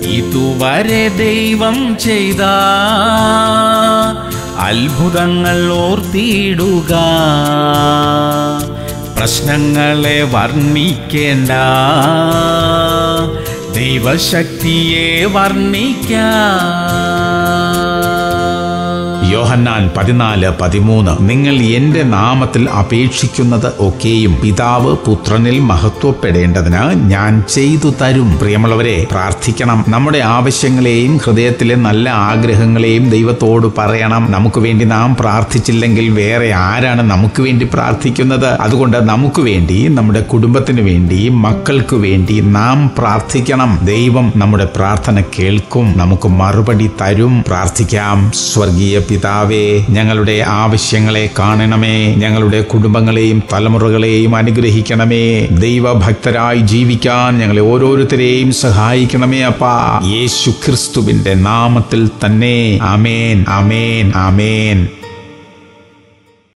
ഇതുവരെ ദൈവം ചെയ്ത അത്ഭുതങ്ങൾ ഓർത്തിടുക പ്രശ്നങ്ങളെ വർണ്ണിക്കേണ്ട ദൈവശക്തിയെ വർണ്ണിക്കാം യോഹന്നാൻ പതിനാല് പതിമൂന്ന് നിങ്ങൾ എന്റെ നാമത്തിൽ അപേക്ഷിക്കുന്നത് ഒക്കെയും പിതാവ് പുത്രനിൽ മഹത്വപ്പെടേണ്ടതിന് ഞാൻ ചെയ്തു തരും പ്രിയമുള്ളവരെ പ്രാർത്ഥിക്കണം നമ്മുടെ ആവശ്യങ്ങളെയും ഹൃദയത്തിലെ നല്ല ആഗ്രഹങ്ങളെയും ദൈവത്തോട് പറയണം നമുക്ക് വേണ്ടി നാം പ്രാർത്ഥിച്ചില്ലെങ്കിൽ വേറെ ആരാണ് നമുക്ക് വേണ്ടി പ്രാർത്ഥിക്കുന്നത് അതുകൊണ്ട് നമുക്ക് വേണ്ടി നമ്മുടെ കുടുംബത്തിന് വേണ്ടി മക്കൾക്ക് വേണ്ടി നാം പ്രാർത്ഥിക്കണം ദൈവം നമ്മുടെ പ്രാർത്ഥന കേൾക്കും നമുക്ക് മറുപടി തരും പ്രാർത്ഥിക്കാം സ്വർഗീയ പിതാവേ ഞങ്ങളുടെ ആവശ്യങ്ങളെ കാണണമേ ഞങ്ങളുടെ കുടുംബങ്ങളെയും തലമുറകളെയും അനുഗ്രഹിക്കണമേ ദൈവഭക്തരായി ജീവിക്കാൻ ഞങ്ങളെ ഓരോരുത്തരെയും സഹായിക്കണമേ അപ്പാ യേശു ക്രിസ്തുവിന്റെ നാമത്തിൽ തന്നെ അമേൻ അമേൻ അമേൻ